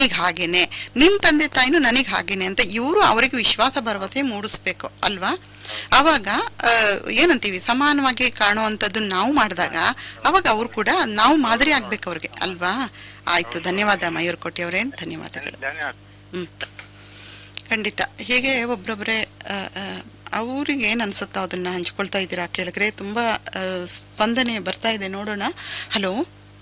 ಈಗ ಹಾಗೇನೆ ನಿಮ್ ತಂದೆ ತಾಯಿನೂ ನನಗೆ ಹಾಗೇನೆ ಅಂತ ಇವರು ಅವರಿಗೆ ವಿಶ್ವಾಸ ಭರವಸೆ ಮೂಡಿಸ್ಬೇಕು ಅಲ್ವಾ ಅವಾಗ ಆ, ಏನಂತೀವಿ ಸಮಾನವಾಗಿ ಕಾಣುವಂಥದ್ದು ನಾವು ಮಾಡಿದಾಗ ಅವಾಗ ಅವ್ರು ಕೂಡ ನಾವು ಮಾದರಿ ಆಗ್ಬೇಕು ಅವ್ರಿಗೆ ಅಲ್ವಾ ಆಯ್ತು ಧನ್ಯವಾದ ಮಯೂರ್ ಕೋಟಿ ಅವರೇ ಧನ್ಯವಾದಗಳು ಧನ್ಯವಾದ ಹ್ಮ್ ಖಂಡಿತ ಹೀಗೆ ಒಬ್ರೊಬ್ರೆ ಆ, ಆ, ಅವ್ರಿಗೆ ಏನ್ ಅನ್ಸುತ್ತೋ ಅದನ್ನ ಹಂಚ್ಕೊಳ್ತಾ ಇದ್ದೀರಾ ಕೇಳಿದ್ರೆ ತುಂಬಾ ಆ, ಸ್ಪಂದನೆ ಬರ್ತಾ ಇದೆ ನೋಡೋಣ ಹಲೋ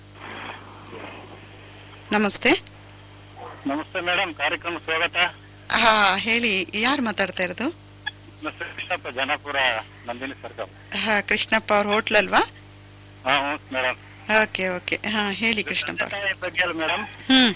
ನಮಸ್ತೆ ನಮಸ್ತೆ ಮೇಡಮ್ ಕಾರ್ಯಕ್ರಮ ಸ್ವಾಗತ ಹಾ ಹೇಳಿ ಯಾರು ಮಾತಾಡ್ತಾ ಇರೋದು ನಮಸ್ತೆ ಕೃಷ್ಣಪ್ಪ ಜನಾಪುರ ನಂದಿನಿ ಸರ್ಕಲ್ ಹಾ ಕೃಷ್ಣಪ್ಪ ಅವ್ರ ಹೋಟ್ಲ್ ಅಲ್ವಾ ಹಾ ಹ್ಞೂ ಮೇಡಮ್ ಓಕೆ ಓಕೆ ಹಾ ಹೇಳಿ ಕೃಷ್ಣಪ್ಪ ಅವ್ರೆ. ಬಗ್ಗೆ ಅಲ್ಲ ಮೇಡಮ್ ಹ್ಮ್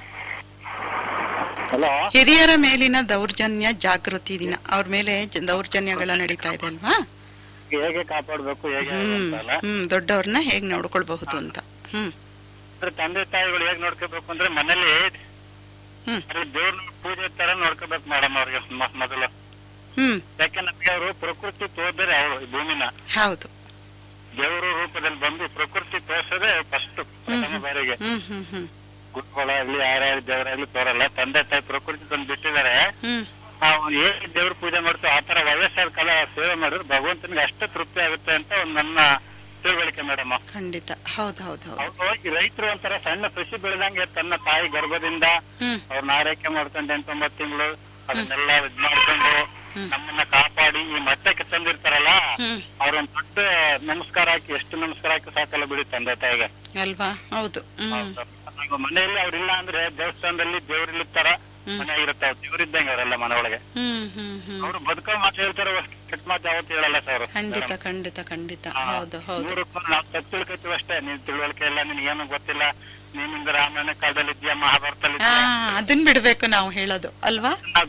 ಹಲೋ ಹಿರಿಯರ ಮೇಲಿನ ದೌರ್ಜನ್ಯ ಜಾಗೃತಿ ದಿನ ಅವ್ರ ಮೇಲೆ ಜ- ದೌರ್ಜನ್ಯಗಳ ನಡೀತಾ ಇದೆ ಅಲ್ವಾ ಹೇಗೆ ಕಾಪಾಡ್ಬೇಕು ಹೇಗೆ ಹ್ಮ್ ಅಂತಲ್ಲ ಹ್ಮ್ ದೊಡ್ಡವ್ರನ್ನ ಹೇಗ್ ನೋಡ್ಕೊಳ್ಬಹುದು ಅಂತ ಹ್ಮ್ ಅಂದ್ರೆ ತಂದೆ ತಾಯಿಗಳು ಹೇಗ್ ನೋಡ್ಕೋಬೇಕು ಅಂದ್ರೆ ಮನೇಲಿ ಹ್ಮ್ ದೇವ್ರ ಪೂಜೆ ತರ ನೋಡ್ಕೋಬೇಕು ಮೇಡಮ್ ಅವ್ರಿಗೆ ಮ- ಮೊದಲು ಹ್ಮ್ ಯಾಕೆ ನಮ್ಗೆ ಅವರು ಪ್ರಕೃತಿ ತೋರ್ದರೆ ಅವರು ಈ ಭೂಮಿನ ಹೌದು ದೇವರ ರೂಪದಲ್ಲಿ ಬಂದು ಪ್ರಕೃತಿ ತೋರ್ಸೋದೇ ಫಸ್ಟ್ ಪ್ರಥಮ ಬಾರಿಗೆ ಹ್ಮ್ ಹ್ಮ್ ಹ್ಮ್ ಗುರುಗಳಾಗ್ಲಿ ಯಾರ್ಯಾರು ದೇವರಾಗ್ಲಿ ತೋರಲ್ಲ ತಂದೆ ತಾಯಿ ಪ್ರಕೃತಿ ತಂದು ಬಿಟ್ಟಿದ್ದಾರೆ ಹ್ಮ್ ನಾವು ಹೇಗೆ ದೇವ್ರ ಪೂಜೆ ಮಾಡ್ತೀವಿ ಆ ತರ ವಯಸ್ಸಾದ ಕಾಲ ಸೇವೆ ಮಾಡಿದ್ರೆ ಭಗವಂತನಿಗೆ ಅಷ್ಟು ತೃಪ್ತಿ ಆಗುತ್ತೆ ಅಂತ ಒಂದು ನನ್ನ ತಿಳುವಳಿಕೆ ಮೇಡಮ್ ಖಂಡಿತ ಹೌದು ಹೌದು ಹೌದು ಅವ್ರು ಹೋಗಿ ರೈತರು ಒಂಥರ ಸಣ್ಣ ಕೃಷಿ ಬೆಳೆದಂಗೆ ತನ್ನ ತಾಯಿ ಗರ್ಭದಿಂದ ಹ್ಮ್ ಅವ್ರನ್ನ ಆರೈಕೆ ಮಾಡ್ಕೊಂಡು ಎಂಟೊಂಬತ್ತು ತಿಂಗಳು ಅದನ್ನೆಲ್ಲ ಇದ್ ಮಾಡ್ಕೊಂಡು ಹ್ಮ್. ನಮ್ಮನ್ನ ಕಾಪಾಡಿ ಈ ಮಟ್ಟಕ್ಕೆ ತಂದಿರ್ತಾರಲ್ಲ ಹ್ಮ್ ಅವ್ರೊಂದ್ ದೊಡ್ಡ ನಮಸ್ಕಾರ ಹಾಕಿ ಎಷ್ಟು ನಮಸ್ಕಾರ ಹಾಕಿ ಸಾಕಲ್ಲ ಬಿಡಿ ತಂದೆ ತಾಯಿಗೆ ಅಲ್ವಾ ಹೌದು ಹ್ಮ್ ಈಗ ಮನೆಯಲ್ಲಿ ಅವ್ರಿಲ್ಲ ಅಂದ್ರೆ ದೇವಸ್ಥಾನದಲ್ಲಿ ದೇವ್ರಿಲ್ಲಿರ್ತಾರ ಹ್ಮ್. ಮನೆ ಇರುತ್ತೆ ದೇವ್ರಿದ್ದಂಗೆ ಅವರೆಲ್ಲ ಮನೆ ಒಳಗೆ ಹ್ಮ್ ಹ್ಮ್ ಹ್ಮ್ ಅವ್ರು ಬದುಕೋ ಮಾತು ಹೇಳ್ತಾರ ಕೆಟ್ಟ ಮಾತು ಯಾವತ್ತು ಹೇಳಲ್ಲ ಸರ್ ಖಂಡಿತ ಖಂಡಿತ ಖಂಡಿತ ಹೌದು ಹೌದು ನೂರಕ್ಕೂ ನಾವು ತಪ್ಪು ತಿಳ್ಕೊತೀವಿ ಅಷ್ಟೇ ನೀನ್ ತಿಳುವಳಿಕೆ ಇಲ್ಲ ನಿನ್ಗೇನು ಗೊತ್ತಿಲ್ಲ ನೀನಿಂದ ರಾಮಾಯಣ ಕಾಲದಲ್ಲಿ ಇದೆಯಾ ಮಹಾಭಾರತದಲ್ಲಿ ಹಾ ಅದನ್ ಬಿಡ್ಬೇಕು ನಾವು ಹೇಳೋದು ಅಲ್ವಾ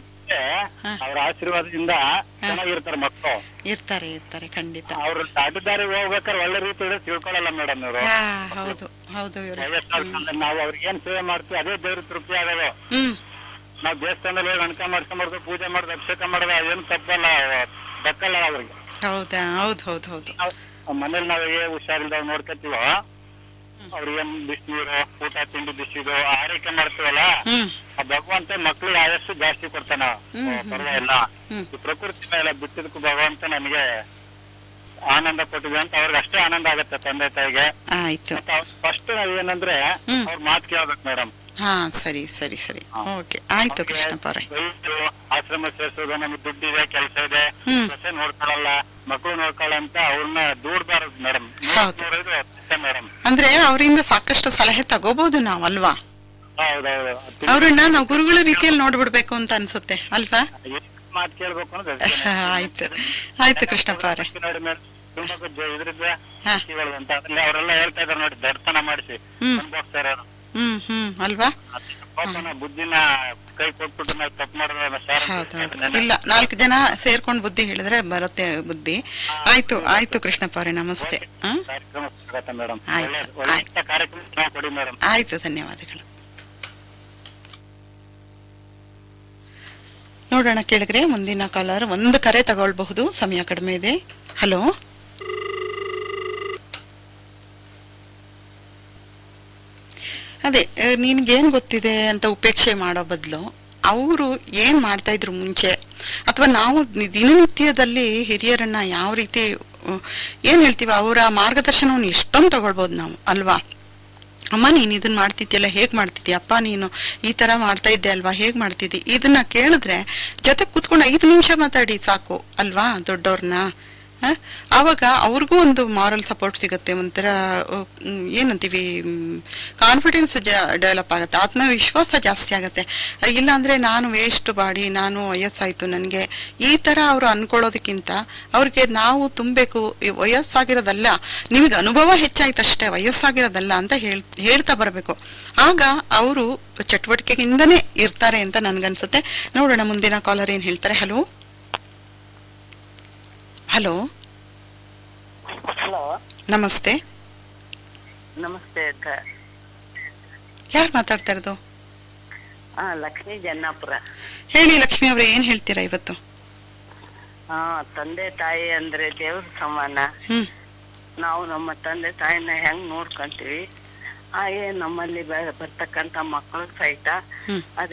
ಹಾ. ಅವ್ರ ಆಶೀರ್ವಾದದಿಂದ ಚೆನ್ನಾಗಿರ್ತಾರೆ ಮಕ್ಕಳು ಇರ್ತಾರೆ ಇರ್ತಾರೆ ಖಂಡಿತ ಅವ್ರ ಅಡ್ಡದಾರಿ ಹೋಗ್ಬೇಕಾದ್ರೆ ಒಳ್ಳೆ ರೀತಿ ತಿಳ್ಕೊಳಲ್ಲ ಮೇಡಮ್ ಇವರು ಹಾ ಹೌದು ಹೌದು ಇವ್ರೆ ವಯಸ್ಸಾದ್ಮೇಲೆ ನಾವು ಅವ್ರಿಗೆ ಏನ್ ಸೇವೆ ಮಾಡ್ತೀವಿ ಅದೇ ದೇವ್ರ ತೃಪ್ತಿ ಆಗೋದು ಹ್ಮ್ ನಾವ್ ದೇವಸ್ಥಾನದಲ್ಲಿ ಹೋಗಿ ಅಣಕ ಮಾಡ್ಕೊಂಬಾರ್ದು ಪೂಜೆ ಮಾಡೋದು ಅಭಿಷೇಕ ಮಾಡೋದು ಅದೇನು ತಪ್ಪಲ್ಲ ದಕ್ಕಲ್ಲ ಅವ್ರಿಗೆ ಹೌದಾ ಹೌದು ಹೌದು ಹೌದು ನಾವ್ ಮನೇಲಿ ನಾವ್ ಹೇಗೆ ಹುಷಾರಿಲ್ದಾಗ ನೋಡ್ಕೊತೀವೋ ಅವ್ರಿಗೇನ್ ಬಿಸಿನೀರು ಊಟ ತಿಂಡಿ ಬಿಸಿದು ಆರೈಕೆ ಮಾಡ್ತೀವಲ್ಲ ಹ್ಮ್ ಆ ಭಗವಂತ ಮಕ್ಳಿಗೆ ಆಯಸ್ಸು ಜಾಸ್ತಿ ಕೊಡ್ತಾನ ಹ್ಮ್, ಹ್ಮ್. ಪರವಾಗಿಲ್ಲ ಹ್ಮ್. ಈ ಪ್ರಕೃತಿ ಮೇಲೆ ಬಿಟ್ಟಿದ್ದಕ್ಕೂ ಭಗವಂತ ನನಗೆ ಆನಂದ ಕೊಟ್ಟಿದೆ ಅಂತ ಅವ್ರಿಗೆ ಅಷ್ಟೇ ಆನಂದ ಆಗತ್ತೆ ತಂದೆ ತಾಯಿಗೆ ಆಯ್ತು ಫಸ್ಟ್ ನಾವ್ ಏನಂದ್ರೆ ಹ್ಮ್. ಅವ್ರ ಮಾತು ಕೇಳ್ಬೇಕು ಮೇಡಮ್ ಹಾ ಸರಿ ಸರಿ ಸರಿ ಹಾ. ಓಕೆ ಆಯ್ತು ಕೃಷ್ಣಪ್ಪ ಅವ್ರೆ ಆಶ್ರಮ ಸೇರ್ಸೋದು ನಮ್ಗೆ ದುಡ್ಡಿದೆ ಕೆಲಸ ಇದೆ ಹ್ಮ್. ಸೊಸೆ ನೋಡ್ಕೊಳಲ್ಲ ಮಕ್ಕಳು ನೋಡ್ಕೊಳ್ಳ ಅಂತ ಅವ್ರನ್ನ ದೂಡ್ಬಾರದು ಮೇಡಮ್ ಹೌದು. ಮೇಡಮ್ ಅಂದ್ರೆ ಅವರಿಂದ ಸಾಕಷ್ಟು ಸಲಹೆ ತಗೋಬಹುದು ನಾವು ಅಲ್ವಾ ಹೌದೌದು ಅವ್ರನ್ನ ನಾವು ಗುರುಗಳ ರೀತಿಯಲ್ಲಿ ನೋಡ್ಬಿಡ್ಬೇಕು ಅಂತ ಅನ್ಸುತ್ತೆ ಅಲ್ವಾ ಮಾತು ಕೇಳ್ಬೇಕು ಅನ್ನೋದು ಹಾ, ಆಯ್ತು ಆಯ್ತು ಕೃಷ್ಣಪ್ಪ ಅವ್ರೆ ನೋಡಿ ಮೇಡಮ್ ತುಂಬಾ ಜ- ಇದ್ರಿಂದ ಹಾ. ಜೀವಗಳು ಅಂತ ಅದ್ರಲ್ಲಿ ಅವರೆಲ್ಲ ಹೇಳ್ತಾ ಇದಾರೆ ನೋಡಿ ದರ್ಶನ ಮಾಡಿಸಿ ಹ್ಮ್. ಅನ್ಭೋಗ್ತಾರೆ ಅವ್ರು. ಹ್ಮ್ ಹ್ಮ್ ಅಲ್ವಾ ಪಾಪನ ಬುದ್ಧಿನ ಕೈ ಕೊಟ್ಬಿಟ್ಟು ನಾವು ತಪ್ಪು ಮಾಡಿದ್ರೆ ಶಾರ ಹೌದು ಹೌದು ಇಲ್ಲ ನಾಲ್ಕು ಜನ ಸೇರ್ಕೊಂಡು ಬುದ್ಧಿ ಹೇಳಿದ್ರೆ ಬರುತ್ತೆ ಬುದ್ಧಿ ಆಯ್ತು ಆಯ್ತು ಕೃಷ್ಣಪ್ಪ ಅವರೇ ನಮಸ್ತೆ ಹ ಕಾರ್ಯಕ್ರಮ ಸ್ವಾಗತ ಮೇಡಮ್ ಆಯ್ತು, ಒಳ್ಳೆ ಒಳ್ಳೆ ಆಯ್ತು. ಕಾರ್ಯಕ್ರಮ ಚೆನ್ನಾಗಿ ಕೊಡಿ ಮೇಡಮ್ ಆಯ್ತು ಧನ್ಯವಾದಗಳು ನೋಡೋಣ ಕೇಳಿದ್ರೆ ಮುಂದಿನ ಕಾಲರ್ ಒಂದು ಕರೆ ತಗೊಳ್ಬಹುದು ಸಮಯ ಕಡಿಮೆ ಇದೆ ಹಲೋ ಅದೇ ಆ, ನಿನ್ಗೇನ್ ಗೊತ್ತಿದೆ ಅಂತ ಉಪೇಕ್ಷೆ ಮಾಡೋ ಬದಲು ಅವರು ಏನ್ ಮಾಡ್ತಾ ಇದ್ರು ಮುಂಚೆ ಅಥವಾ ನಾವು ನಿ- ದಿನನಿತ್ಯದಲ್ಲಿ ಹಿರಿಯರನ್ನ ಯಾವ ರೀತಿ ಆ, ಏನ್ ಹೇಳ್ತೀವಿ ಅವರ ಮಾರ್ಗದರ್ಶನವನ್ನು ಎಷ್ಟೊಂದು ತಗೊಳ್ಬೋದು ನಾವು ಅಲ್ವಾ ಅಮ್ಮ ನೀನು ಇದನ್ನ ಮಾಡ್ತಿದ್ಯಲ್ಲ ಹೇಗ್ ಮಾಡ್ತಿದ್ಯ ಅಪ್ಪ ನೀನು ಈ ತರ ಮಾಡ್ತಾ ಇದ್ದೆ ಅಲ್ವಾ ಹೇಗ್ ಮಾಡ್ತಿದ್ದಿ ಇದನ್ನ ಕೇಳಿದ್ರೆ ಜೊತೆ ಕೂತ್ಕೊಂಡು ಐದು ನಿಮಿಷ ಮಾತಾಡಿ ಸಾಕು ಅಲ್ವಾ ದೊಡ್ಡವ್ರನ್ನ ಆ? ಆವಾಗ ಅವ್ರಿಗೂ ಒಂದು ಮಾರಲ್ ಸಪೋರ್ಟ್ ಸಿಗುತ್ತೆ ಒಂಥರ ಆ, ಮ್, ಏನಂತೀವಿ ಕಾನ್ಫಿಡೆನ್ಸ್ ಡೆವಲಪ್ ಆಗುತ್ತೆ ಆತ್ಮವಿಶ್ವಾಸ ಜಾಸ್ತಿ ಆಗುತ್ತೆ ಇಲ್ಲ ಅಂದ್ರೆ ನಾನು ವೇಸ್ಟ್ ಬಾಡಿ ನಾನು ವಯಸ್ಸಾಯ್ತು ನನಗೆ ಈ ತರ ಅವರು ಅನ್ಕೊಳ್ಳೋದಕ್ಕಿಂತ ಅವ್ರಿಗೆ ನಾವು ತುಂಬಬೇಕು ಈ ವಯಸ್ಸಾಗಿರೋದಲ್ಲ ನಿಮಗೆ ಅನುಭವ ಹೆಚ್ಚಾಯ್ತಷ್ಟೇ ವಯಸ್ಸಾಗಿರೋದಲ್ಲ ಅಂತ ಹೇಳ್ ಹೇಳ್ತಾ ಬರಬೇಕು ಆಗ ಅವರು ಚಟುವಟಿಕೆಯಿಂದನೇ ಇರ್ತಾರೆ ಅಂತ ನನ್ಗನ್ಸುತ್ತೆ ನೋಡೋಣ ಮುಂದಿನ ಕಾಲರ್ ಏನ್ ಹೇಳ್ತಾರೆ ಹಲೋ ಹಲೋ ಹಲೋ ನಮಸ್ತೆ ನಮಸ್ತೆ ಅಕ್ಕ ಯಾರು ಮಾತಾಡ್ತಾ ಇರೋದು ಹಾ ಲಕ್ಷ್ಮೀ ಜನ್ನಾಪುರ ಹೇಳಿ ಲಕ್ಷ್ಮಿ ಅವ್ರೆ ಏನ್ ಹೇಳ್ತೀರಾ ಇವತ್ತು ಹಾ ತಂದೆ ತಾಯಿ ಅಂದ್ರೆ ದೇವ್ರ ಸಮಾನ ಹ್ಮ್ ನಾವು ನಮ್ಮ ತಂದೆ ತಾಯಿನ ಹೆಂಗ್ ನೋಡ್ಕೊಂತೀವಿ ಹಾಗೆ ನಮ್ಮಲ್ಲಿ ಬ- ಬರ್ತಕ್ಕಂತ ಮಕ್ಕಳು ಸಹಿತ ಹ್ಮ್. ಅದೇ